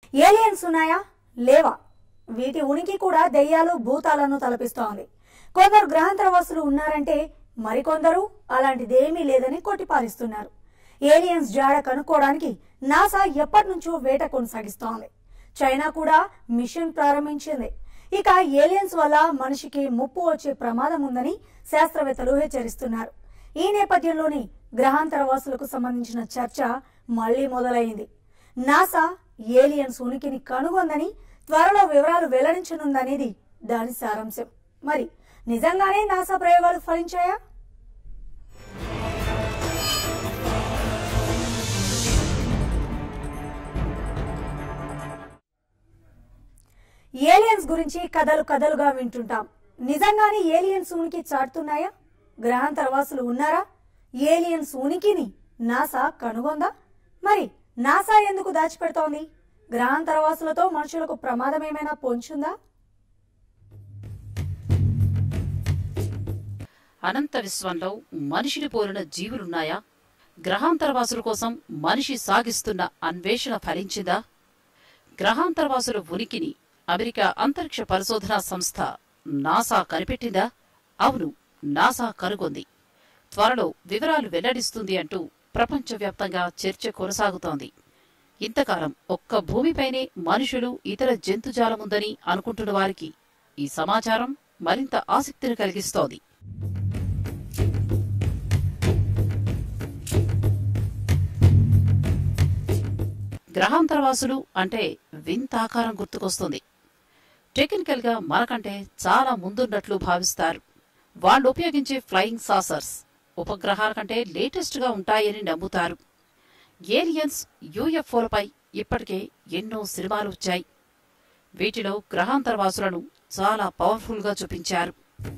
aliens ఉన్నాయా లేవా వీటి ఉనికి కూడా దెయ్యాలు భూతాలను తలపిస్తోంది కొందరు గ్రహాంతరవాసులు ఉన్నారంటే మరికొందరు అలాంటిదేమీ లేదని కొట్టిపారిస్తున్నారు ఏలియన్స్ జాడ కనుక్కోవడానికి నాసా ఎప్పటి నుంచో వేట కొనసాగిస్తోంది చైనా కూడా మిషన్ ప్రారంభించింది ఇక ఏలియన్స్ వల్ల మనిషికి ముప్పు వచ్చే ప్రమాదం ఉందని శాస్త్రవేత్తలు హెచ్చరిస్తున్నారు ఈ నేపథ్యంలోనే గ్రహాంతరవాసులకు సంబంధించిన చర్చ మళ్లీ మొదలైంది నాసా ఏలియన్స్ ఉనికిని కనుగొందని త్వరలో వివరాలు వెల్లడించనుందనేది దాని సారాంశం మరి నిజంగానే నాసా ప్రయోగాలు ఫలించాయా ఏలియన్స్ గురించి కథలు కథలుగా వింటుంటాం నిజంగానే ఏలియన్స్ ఉనికి చాటుతున్నాయా గ్రహాంతరవాసులు ఉన్నారా ఏలియన్స్ ఉనికిని నాసా కనుగొందా మరి నాసా ఎందుకు దాచిపెడుతోంది గ్రహాంతరవాసులతో మనుషులకు ప్రమాదం ఏమైనా పొంచుందా అనంత విశ్వంలో మనిషిని పోలిన జీవులున్నాయా గ్రహాంతరవాసుల కోసం మనిషి సాగిస్తున్న అన్వేషణ ఫలించిందా గ్రహాంతరవాసుల ఉనికిని అమెరికా అంతరిక్ష పరిశోధనా సంస్థ నాసా కనిపెట్టిందా అవును నాసా కనుగొంది త్వరలో వివరాలు వెల్లడిస్తుంది అంటూ ప్రపంచవ్యాప్తంగా చర్చ కొనసాగుతోంది ఇంతకాలం ఒక్క భూమిపైనే మనుషులు ఇతర జంతుజాలముందని అనుకుంటున్న వారికి ఈ సమాచారం మరింత ఆసక్తిని కలిగిస్తోంది గ్రహాంతరవాసులు అంటే వింత ఆకారం గుర్తుకొస్తుంది టెక్నికల్ గా మనకంటే చాలా ముందున్నట్లు భావిస్తారు వాళ్ళు ఉపయోగించే ఫ్లయింగ్ సాసర్స్ ఉపగ్రహాల కంటే లేటెస్ట్ గా ఉంటాయని నమ్ముతారు ఏలియన్స్ యూఎఫ్ఓలపై ఇప్పటికే ఎన్నో సినిమాలు వచ్చాయి వీటిలో గ్రహాంతరవాసులను చాలా పవర్ఫుల్ గా చూపించారు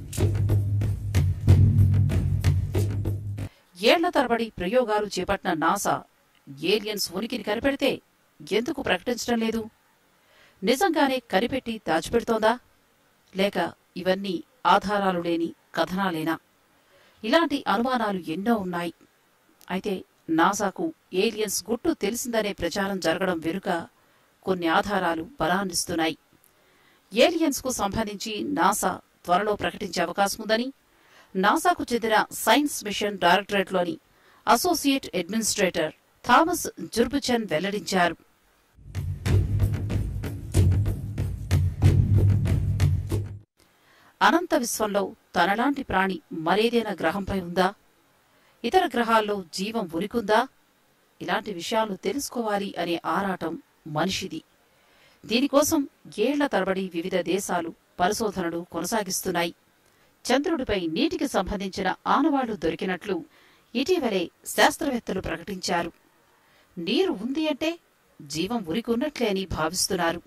ఏళ్ల తరబడి ప్రయోగాలు చేపట్టిన నాసా ఏలియన్స్ ఉనికిని కనిపెడితే ఎందుకు ప్రకటించడం లేదు నిజంగానే కనిపెట్టి దాచిపెడుతోందా లేక ఇవన్నీ ఆధారాలు లేని కథనాలేనా ఇలాంటి అనుమానాలు ఎన్నో ఉన్నాయి అయితే నాసాకు ఏలియన్స్ గుట్టు తెలిసిందనే ప్రచారం జరగడం వెనుక కొన్ని ఆధారాలు బలాన్నిస్తున్నాయి ఏలియన్స్ కు సంబంధించి నాసా త్వరలో ప్రకటించే అవకాశం ఉందని నాసాకు చెందిన సైన్స్ మిషన్ డైరెక్టరేట్లోని అసోసియేట్ అడ్మినిస్ట్రేటర్ థామస్ జుర్బుచన్ వెల్లడించారు అనంత విశ్వంలో తనలాంటి ప్రాణి మరేదైనా గ్రహంపై ఉందా ఇతర గ్రహాల్లో జీవం ఉనికుందా ఇలాంటి విషయాలు తెలుసుకోవాలి అనే ఆరాటం మనిషిది దీనికోసం ఏళ్ల తరబడి వివిధ దేశాలు పరిశోధనలు కొనసాగిస్తున్నాయి చంద్రుడిపై నీటికి సంబంధించిన ఆనవాళ్లు దొరికినట్లు ఇటీవలే శాస్త్రవేత్తలు ప్రకటించారు నీరు ఉంది అంటే జీవం ఉనికి ఉన్నట్లే అని భావిస్తున్నారు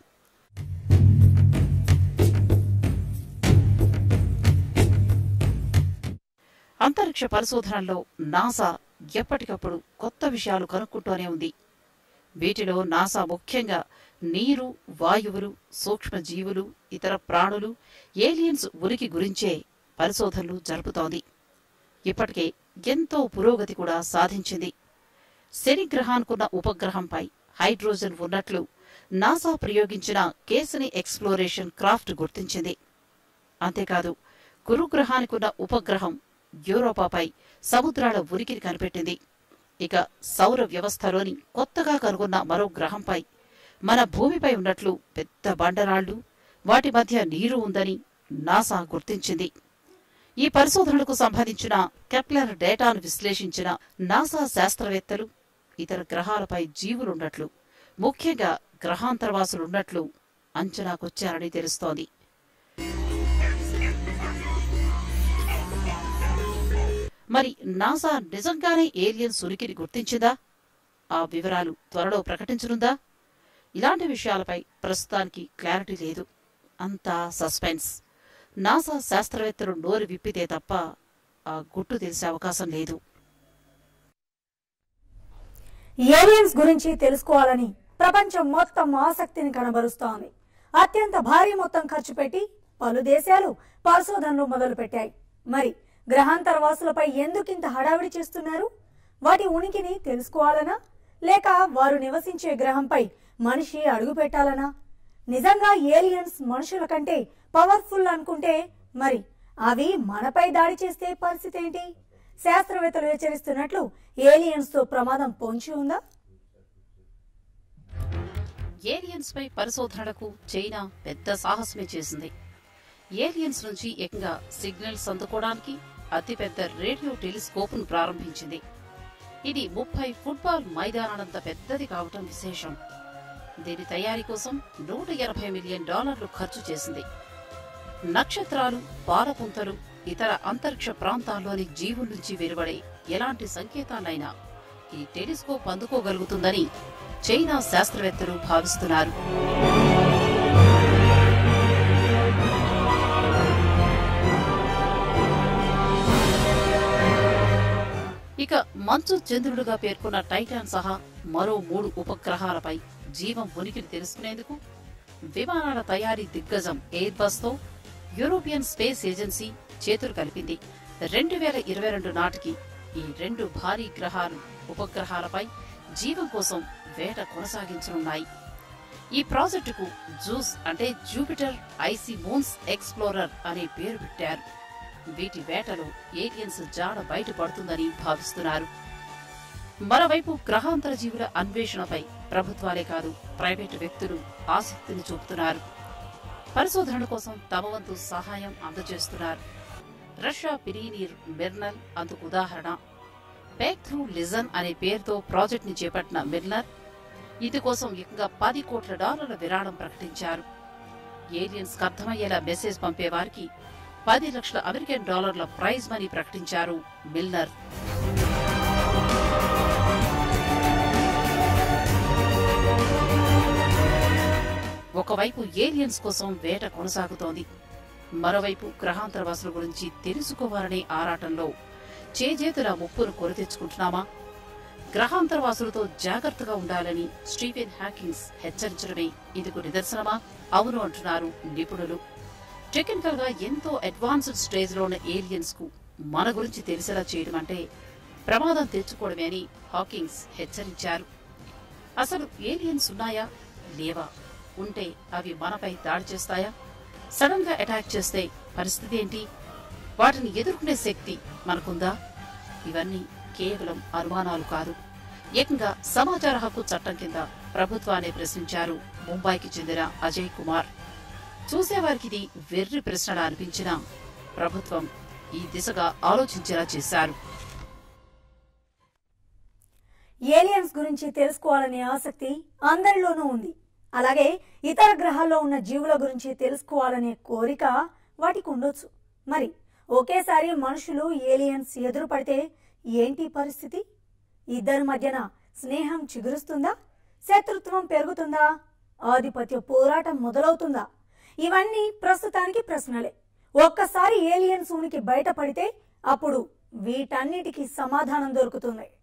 అంతరిక్ష పరిశోధనల్లో నాసా ఎప్పటికప్పుడు కొత్త విషయాలు కనుక్కుంటూనే ఉంది వీటిలో నాసా ముఖ్యంగా నీరు వాయువులు సూక్ష్మజీవులు ఇతర ప్రాణులు ఏలియన్స్ ఉనికి గురించే పరిశోధనలు జరుపుతోంది ఇప్పటికే ఎంతో పురోగతి కూడా సాధించింది శని గ్రహానికున్న ఉపగ్రహంపై హైడ్రోజన్ ఉన్నట్లు నాసా ప్రయోగించిన కేసని ఎక్స్ప్లోరేషన్ క్రాఫ్ట్ గుర్తించింది అంతేకాదు గురుగ్రహానికున్న ఉపగ్రహం యూరోపాపై సముద్రాల ఉనికిని కనిపెట్టింది ఇక సౌర వ్యవస్థలోని కొత్తగా కనుగొన్న మరో గ్రహంపై మన భూమిపై ఉన్నట్లు పెద్ద బండరాళ్లు వాటి మధ్య నీరు ఉందని నాసా గుర్తించింది ఈ పరిశోధనలకు సంబంధించిన కెప్లర్ డేటాను విశ్లేషించిన నాసా శాస్త్రవేత్తలు ఇతర గ్రహాలపై జీవులున్నట్లు ముఖ్యంగా గ్రహాంతరవాసులున్నట్లు అంచనాకొచ్చారని తెలుస్తోంది మరి నాసా నిజంగానే ఏలియన్స్ ఉనికిని గుర్తించిందా ఆ వివరాలు త్వరలో ప్రకటించనుందా ఇలాంటి విషయాలపై ప్రస్తుతానికి క్లారిటీ లేదు అంతా సస్పెన్స్ నాసా శాస్త్రవేత్తలు నోరు విప్పితే తప్ప ఆ గుట్టు తెలిసే అవకాశం లేదు ఏలియన్స్ గురించి తెలుసుకోవాలని ప్రపంచం మొత్తం ఆసక్తిని కనబరుస్తోంది అత్యంత భారీ మొత్తం ఖర్చు పెట్టి పలు దేశాలు పరిశోధనలు మొదలుపెట్టాయి మరి గ్రహాంతరవాసులపై ఎందుకింత హడావిడి చేస్తున్నారు వాటి ఉనికిని తెలుసుకోవాలనా లేక వారు నివసించే గ్రహంపై మనిషి అడుగు పెట్టాలనా నిజంగా ఏలియన్స్ మనుషుల కంటే పవర్ఫుల్ అనుకుంటే మరి అవి మనపై దాడి చేస్తే పరిస్థితి ఏంటి శాస్త్రవేత్తలు హెచ్చరిస్తున్నట్లు ఏలియన్స్ తో ప్రమాదం పొంచి ఉందా ఏలియన్స్ పై పరిశోధనలకు చైనా పెద్ద సాహసమే చేసింది ఏలియన్స్ నుంచి ఏకంగా సిగ్నల్స్ అందుకోవడానికి అతిపెద్ద రేడియో టెలిస్కోప్ ను ప్రారంభించింది ఇది ముప్పై ఫుట్బాల్ మైదానాలంత పెద్దది కావటం విశేషం దీని తయారీ కోసం నూట ఎనభై మిలియన్ డాలర్లు ఖర్చు చేసింది నక్షత్రాలు పాలపుంతలు ఇతర అంతరిక్ష ప్రాంతాల్లోని జీవుల నుంచి వెలువడే ఎలాంటి సంకేతాలైనా ఈ టెలిస్కోప్ అందుకోగలుగుతుందని చైనా శాస్త్రవేత్తలు భావిస్తున్నారు ఇక మంచు చంద్రుడుగా పేర్కొన్న టైటాన్ సహా మరో మూడు ఉపగ్రహాలపై జీవం ఉనికిని తెలుసుకునేందుకు విమానాల తయారీ దిగ్గజం ఎయిర్ బస్ తో యూరోపియన్ స్పేస్ ఏజెన్సీ చేతులు కలిపింది రెండు వేల ఇరవై రెండు నాటికి ఈ రెండు భారీ గ్రహాలు ఉపగ్రహాలపై జీవం కోసం వేట కొనసాగించనున్నాయి ఈ ప్రాజెక్టుకు జూస్ అంటే జూపిటర్ ఐసీ మూన్స్ ఎక్స్ప్లోరర్ అనే పేరు పెట్టారు వీటి వేటలో ఏలియన్స్ జాడ బయటపడుతుందని భావిస్తున్నారు మరోవైపు గ్రహాంతర జీవుల అన్వేషణపై ప్రభుత్వాలే కాదు ప్రైవేటు వ్యక్తులు ఆసక్తిని చూపుతున్నారు పరిశోధనల కోసం తమ వంతు సహాయం అందజేస్తున్నారు రష్యా పిరీనీర్ మిర్నల్ అందుకు ఉదాహరణ బ్యాక్ త్రూ లిజన్ అనే పేరుతో ప్రాజెక్ట్ ని చేపట్టిన మిర్నర్ ఇది కోసం ఏకంగా పది కోట్ల డాలర్ల విరాళం ప్రకటించారు ఏలియన్స్ అర్థమయ్యేలా మెసేజ్ పంపే వారికి పది లక్షల అమెరికన్ డాలర్ల ప్రైజ్ మనీ ప్రకటించారు మిల్నర్ ఒకవైపు ఏలియన్స్ కోసం వేట కొనసాగుతోంది మరోవైపు గ్రహాంతర వాసుల గురించి తెలుసుకోవాలనే ఆరాటంలో చేజేతుల ముప్పును కొని తెచ్చుకుంటున్నామా గ్రహాంతర వాసులతో జాగ్రత్తగా ఉండాలని స్టీఫెన్ హ్యాకింగ్స్ హెచ్చరించడమే ఇందుకు నిదర్శనమా అవును అంటున్నారు నిపుణులు టెక్నికల్ గా ఎంతో అడ్వాన్స్డ్ స్టేజ్ లో ఉన్న ఏలియన్స్ కు మన గురించి తెలిసేలా చేయడం అంటే ప్రమాదం తెచ్చుకోవడమే అని హాకింగ్స్ హెచ్చరించారు అసలు ఏలియన్స్ ఉన్నాయా లేవా ఉంటే అవి మనపై దాడి చేస్తాయా సడన్ గా అటాక్ చేస్తే పరిస్థితి ఏంటి వాటిని ఎదుర్కొనే శక్తి మనకుందా ఇవన్నీ కేవలం అనుమానాలు కాదు ఏకంగా సమాచార హక్కు చట్టం కింద ప్రభుత్వాన్ని ప్రశ్నించారు ముంబైకి చెందిన అజయ్ కుమార్ చూసేవారికి ఇది వెర్రి ప్రశ్నలా అనిపించినా ప్రభుత్వం ఈ దిశగా ఆలోచించేలా చేశారు ఏలియన్స్ గురించి తెలుసుకోవాలనే ఆసక్తి అందరిలోనూ ఉంది అలాగే ఇతర గ్రహాల్లో ఉన్న జీవుల గురించి తెలుసుకోవాలనే కోరిక వాటికి ఉండొచ్చు మరి ఒకేసారి మనుషులు ఏలియన్స్ ఎదురుపడితే ఏంటి పరిస్థితి ఇద్దరి మధ్యన స్నేహం చిగురుస్తుందా శత్రుత్వం పెరుగుతుందా ఆధిపత్య పోరాటం మొదలవుతుందా ఇవన్నీ ప్రస్తుతానికి ప్రశ్నలే ఒక్కసారి ఏలియన్స్ ఉనికి బయటపడితే అప్పుడు వీటన్నిటికీ సమాధానం దొరుకుతుంది